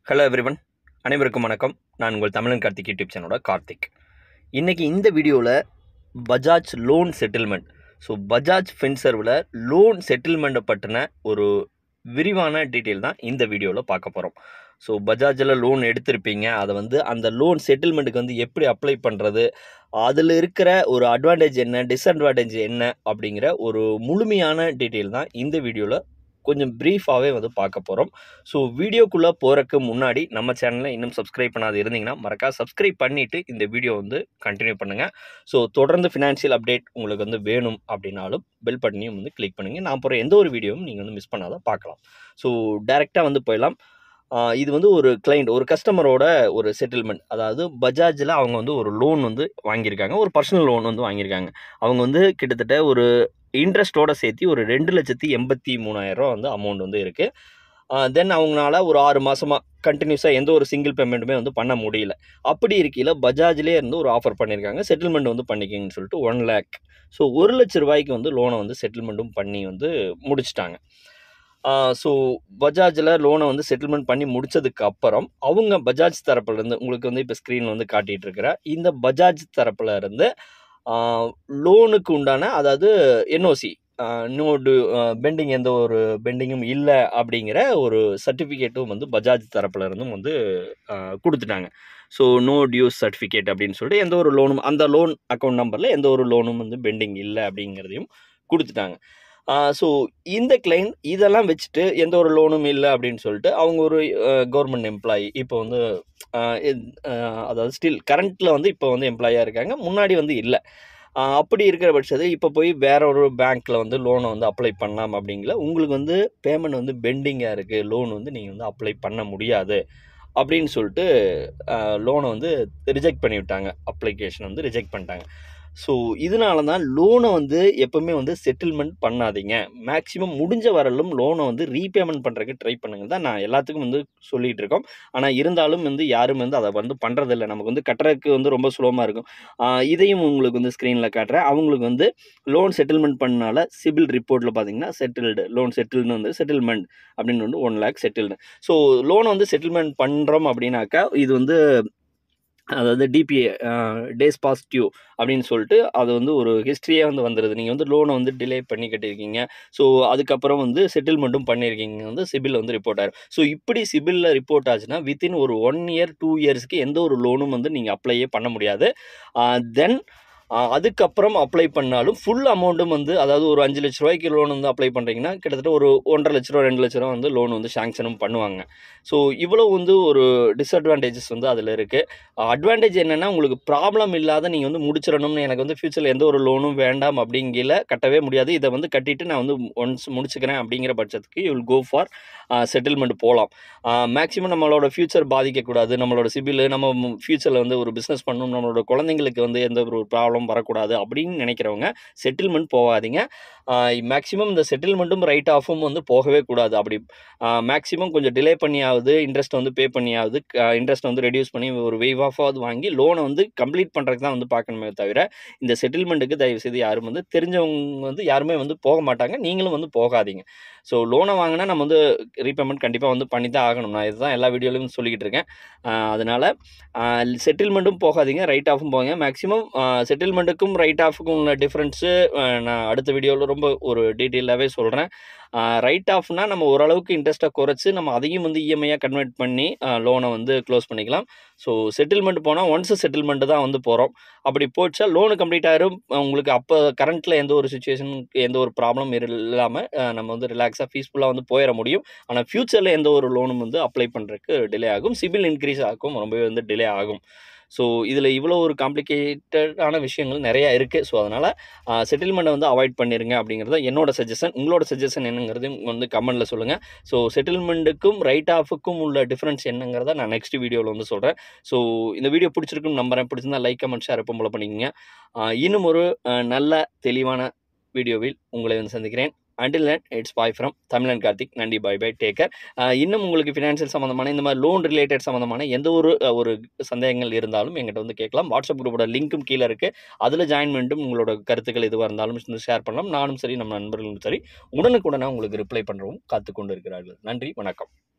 hello everyone அனைவருக்கும் வணக்கம் நான் உங்கள் தமிழன் கார்த்திக் யூடியூப் சேனலோட கார்த்திக் இன்றைக்கி இந்த வீடியோவில் Bajaj loan settlement so Bajaj ஃபின்சர்வில் லோன் செட்டில்மெண்ட்டை பற்றின ஒரு விரிவான டீட்டெயில் தான் இந்த வீடியோவில் பார்க்க போகிறோம் ஸோ பஜாஜில் லோன் எடுத்திருப்பீங்க அதை வந்து அந்த லோன் செட்டில்மெண்ட்டுக்கு வந்து எப்படி அப்ளை பண்ணுறது அதில் இருக்கிற ஒரு அட்வான்டேஜ் என்ன டிஸ்அட்வான்டேஜ் என்ன அப்படிங்கிற ஒரு முழுமையான டீட்டெயில் தான் இந்த வீடியோவில் கொஞ்சம் ப்ரீஃபாகவே வந்து பார்க்க போகிறோம் ஸோ வீடியோக்குள்ளே போகிறக்கு முன்னாடி நம்ம சேனலை இன்னும் சப்ஸ்கிரைப் பண்ணாது இருந்தீங்கன்னா மறக்காம சப்ஸ்கிரைப் பண்ணிவிட்டு இந்த வீடியோ வந்து கண்டினியூ பண்ணுங்கள் ஸோ தொடர்ந்து ஃபினான்ஷியல் அப்டேட் உங்களுக்கு வந்து வேணும் அப்படின்னாலும் பெல் பட்டனையும் வந்து கிளிக் பண்ணுங்கள் நான் போகிற எந்த ஒரு வீடியோவும் நீங்கள் வந்து மிஸ் பண்ணாத பார்க்கலாம் ஸோ டேரெக்டாக வந்து போயிடலாம் ஆஹ் இது வந்து ஒரு கிளைண்ட் ஒரு கஸ்டமரோட ஒரு செட்டில்மெண்ட் அதாவது பஜாஜில் அவங்க வந்து ஒரு லோன் வந்து வாங்கியிருக்காங்க ஒரு பர்சனல் லோன் வந்து வாங்கியிருக்காங்க அவங்க வந்து கிட்டத்தட்ட ஒரு இன்ட்ரெஸ்ட்டோட சேர்த்து ஒரு ரெண்டு லட்சத்தி எண்பத்தி மூணாயிரரூவா வந்து அமௌண்ட் வந்து இருக்குது தென் அவங்களால ஒரு ஆறு மாதமாக கண்டினியூஸாக எந்த ஒரு சிங்கிள் பேமெண்ட்டுமே வந்து பண்ண முடியல அப்படி இருக்கையில் பஜாஜ்லேயே இருந்து ஒரு ஆஃபர் பண்ணியிருக்காங்க செட்டில்மெண்ட் வந்து பண்ணிக்கிங்கன்னு சொல்லிட்டு ஒன் லேக் ஸோ ஒரு லட்ச ரூபாய்க்கு வந்து லோனை வந்து செட்டில்மெண்ட்டும் பண்ணி வந்து முடிச்சிட்டாங்க ஸோ பஜாஜில் லோனை வந்து செட்டில்மெண்ட் பண்ணி முடிச்சதுக்கு அப்புறம் அவங்க பஜாஜ் தரப்புலேருந்து உங்களுக்கு வந்து இப்போ ஸ்க்ரீனில் வந்து காட்டிகிட்டு இருக்கிற இந்த பஜாஜ் தரப்புல இருந்து லோனுக்கு உண்டான அதாவது என்ஓசி நோ டு பெண்டிங் எந்த ஒரு பெண்டிங்கும் இல்லை அப்படிங்கிற ஒரு சர்டிஃபிகேட்டும் வந்து பஜாஜ் தரப்புல இருந்தும் வந்து ஆஹ், கொடுத்துட்டாங்க ஸோ நோ டியூஸ் சர்டிஃபிகேட் அப்படின்னு சொல்லிட்டு எந்த ஒரு லோனும் அந்த லோன் அக்கௌண்ட் நம்பரில் எந்த ஒரு லோனும் வந்து பெண்டிங் இல்லை அப்படிங்கிறதையும் கொடுத்துட்டாங்க ஸோ இந்த கிளைண்ட் இதெல்லாம் வச்சுட்டு எந்த ஒரு லோனும் இல்லை அப்படின்னு சொல்லிட்டு அவங்க ஒரு கவர்மெண்ட் எம்ப்ளாயி இப்போ வந்து ஆஹ், இது- ஆஹ், அதாவது ஸ்டில் கரண்ட்டில் வந்து இப்போ வந்து எம்ப்ளாயாக இருக்காங்க முன்னாடி வந்து இல்லை ஆஹ் அப்படி இருக்கிற பட்சத்தில் இப்போ போய் வேற ஒரு பேங்க்கில் வந்து லோனை வந்து அப்ளை பண்ணலாம் அப்படிங்கல உங்களுக்கு வந்து பேமெண்ட் வந்து பெண்டிங்காக இருக்குது லோன் வந்து நீங்கள் வந்து அப்ளை பண்ண முடியாது அப்படின்னு சொல்லிட்டு லோனை வந்து ரிஜெக்ட் பண்ணி விட்டாங்க அப்ளிகேஷன் வந்து ரிஜெக்ட் பண்ணிட்டாங்க ஸோ இதனால தான் லோனை வந்து எப்பவுமே வந்து செட்டில்மெண்ட் பண்ணாதீங்க மேக்ஸிமம் முடிஞ்ச வரலும் லோனை வந்து ரீபேமெண்ட் பண்ணுறதுக்கு ட்ரை பண்ணுங்க தான் நான் எல்லாத்துக்கும் வந்து சொல்லிகிட்டு இருக்கோம் ஆனால் இருந்தாலும் வந்து யாரும் வந்து அதை வந்து பண்ணுறதில்ல நமக்கு வந்து கட்டுறதுக்கு வந்து ரொம்ப சுலபமாக இருக்கும் ஆஹ் இதையும் உங்களுக்கு வந்து ஸ்க்ரீனில் காட்டுறேன் அவங்களுக்கு வந்து லோன் செட்டில்மெண்ட் பண்ணனால சிபில் ரிப்போர்ட்டில் பார்த்தீங்கன்னா செட்டில்டு லோன் செட்டில்னு வந்து செட்டில்மெண்ட் அப்படின்னு வந்து ஒன் லேக் செட்டில்டு ஸோ லோனை வந்து செட்டில்மெண்ட் பண்ணுறோம் அப்படின்னாக்கா இது வந்து அதாவது டிபிஏ டேஸ் பாசிட்டிவ் அப்படின்னு சொல்லிட்டு அது வந்து ஒரு ஹிஸ்ட்ரியாக வந்து வந்துடுது நீங்கள் வந்து லோனை வந்து டிலே பண்ணி கட்டியிருக்கீங்க ஸோ அதுக்கப்புறம் வந்து செட்டில்மெண்ட்டும் பண்ணியிருக்கீங்க வந்து சிபில் வந்து ரிப்போர்ட் ஆயிரும் ஸோ இப்படி சிபிலில் ரிப்போர்ட் ஆச்சுன்னா வித்தின் ஒரு ஒன் இயர் டூ இயர்ஸ்க்கு எந்த ஒரு லோனும் வந்து நீங்கள் அப்ளையே பண்ண முடியாது தென் அதுக்கப்புறம் அப்ளை பண்ணாலும் ஃபுல் அமௌண்ட்டும் வந்து அதாவது ஒரு அஞ்சு லட்ச ரூபாய்க்கு லோன் வந்து அப்ளை பண்ணுறீங்கன்னா கிட்டத்தட்ட ஒரு ஒன்றரை லட்ச ரூபா ரெண்டு லட்ச ரூபா வந்து லோன் வந்து சாங்ஷனும் பண்ணுவாங்க ஸோ இவ்வளோ வந்து ஒரு டிஸ்அட்வான்டேஜஸ் வந்து அதில் இருக்குது அட்வான்டேஜ் என்னென்னா உங்களுக்கு ப்ராப்ளம் இல்லாத நீங்கள் வந்து முடிச்சிடணும்னு எனக்கு வந்து ஃப்யூச்சரில் எந்த ஒரு லோனும் வேண்டாம் அப்படிங்கிற கட்டவே முடியாது இதை வந்து கட்டிட்டு நான் வந்து ஒன்ஸ் முடிச்சுக்கிறேன் அப்படிங்கிற பட்சத்துக்கு you will go for settlement போகலாம் மேக்ஸிமம் நம்மளோட ஃப்யூச்சர் பாதிக்கக்கூடாது நம்மளோட சிபில் நம்ம ஃப்யூச்சரில் வந்து ஒரு பிஸ்னஸ் பண்ணணும் நம்மளோட குழந்தைங்களுக்கு வந்து எந்த ஒரு ப்ராப்ளம் வரக்கூடாது அப்படின்னு நினைக்கிறவங்க செட்டில்மெண்ட் போகாதீங்க மேக்ஸிமம் இந்த செட்டில்மெண்ட்டும் ரைட் ஆஃபும் வந்து போகவே கூடாது அப்படி மேக்ஸிமம் கொஞ்சம் டிலே பண்ணியாவது இன்ட்ரெஸ்ட் வந்து பே பண்ணியாவது இன்ட்ரெஸ்ட் வந்து ரெடியூஸ் பண்ணி ஒரு வெய்வ் ஆஃபாவது வாங்கி லோனை வந்து கம்ப்ளீட் பண்ணுறதுக்கு தான் வந்து பார்க்கணுமே தவிர இந்த செட்டில்மெண்ட்டுக்கு தயவு செய்து யாரும் வந்து தெரிஞ்சவங்க வந்து யாருமே வந்து போக மாட்டாங்க நீங்களும் வந்து போகாதீங்க ஸோ லோனை வாங்கினா நம்ம வந்து ரீபேமெண்ட் கண்டிப்பாக வந்து பண்ணி தான் ஆகணும் நான் இதுதான் எல்லா வீடியோலையும் சொல்லிக்கிட்டு இருக்கேன் ஆஹ் அதனால செட்டில்மெண்ட்டும் போகாதீங்க ரைட் ஆஃபும் போங்க மேக்ஸிமம் செட்டில்மெண்ட்டுக்கும் ரைட் ஆஃபுக்கும் உள்ள டிஃப்ரென்ஸு நான் அடுத்த வீடியோவில் ரொம்ப ஒரு டீட்டெயிலாகவே சொல்கிறேன் ரைட் ஆஃப்னா நம்ம ஓரளவுக்கு இன்ட்ரெஸ்ட்டை குறைச்சி நம்ம அதையும் வந்து இஎம்ஐயாக கன்வெர்ட் பண்ணி லோனை வந்து க்ளோஸ் பண்ணிக்கலாம் ஸோ செட்டில்மெண்ட் போனால் ஒன்ஸ் செட்டில்மெண்ட் தான் வந்து போகிறோம் அப்படி போச்சா லோனு கம்ப்ளீட் ஆயிரும் உங்களுக்கு அப்போ கரண்ட்டில் எந்த ஒரு சுச்சுவேஷன் எந்த ஒரு ப்ராப்ளம் இல்லாமல் நம்ம வந்து ரிலாக்ஸாக பீஸ்ஃபுல்லாக வந்து போயிட முடியும் ஆனால் ஃப்யூச்சரில் எந்த ஒரு லோனும் வந்து அப்ளை பண்ணுறதுக்கு டிலே ஆகும் சிபில் இன்க்ரீஸ் ஆகும் ரொம்பவே வந்து டிலே ஆகும் ஸோ இதில் இவ்வளோ ஒரு காம்ப்ளிகேட்டடான விஷயங்கள் நிறையா இருக்குது ஸோ அதனால் செட்டில்மெண்ட்டை வந்து அவாய்ட் பண்ணிடுங்க அப்படிங்கிறது தான் என்னோட சஜஷன் உங்களோட சஜஷன் என்னங்கிறதையும் வந்து கமெண்ட்டில் சொல்லுங்கள் ஸோ செட்டில்மெண்ட்டுக்கும் ரைட் ஆஃபுக்கும் உள்ள டிஃப்ரென்ஸ் என்னங்கிறத நான் நெக்ஸ்ட் வீடியோவில் வந்து சொல்கிறேன் ஸோ இந்த வீடியோ பிடிச்சிருக்குன்னு நம்புறேன் பிடிச்சிருந்தா லைக் கமெண்ட் ஷேர் எப்போ போல பண்ணிக்கோங்க ஆஹ் இன்னும் ஒரு ஆஹ் நல்ல தெளிவான வீடியோவில் உங்களை வந்து சந்திக்கிறேன் until that it's bye from Tamilan Karthik நன்றி பாய் பை டேக்கர் இன்னும் உங்களுக்கு ஃபினான்ஷியல் சம்மந்தமான இந்த மாதிரி லோன் ரிலேட்டட் சம்மந்தமான எந்த ஒரு அஹ், ஒரு சந்தேகங்கள் இருந்தாலும் எங்கிட்ட வந்து கேட்கலாம் வாட்ஸ்அப் குரூப்போட லிங்க்கும் கீழே இருக்குது அதில் ஜாயின் பண்ணிட்டு உங்களோட கருத்துக்கள் எதுவாக இருந்தாலும் வந்து ஷேர் பண்ணலாம் நானும் சரி நம்ம நண்பர்களும் சரி உடனுக்குடனே உங்களுக்கு ரிப்ளை பண்ணுறவும் காத்து கொண்டு இருக்கிறார்கள் நன்றி வணக்கம்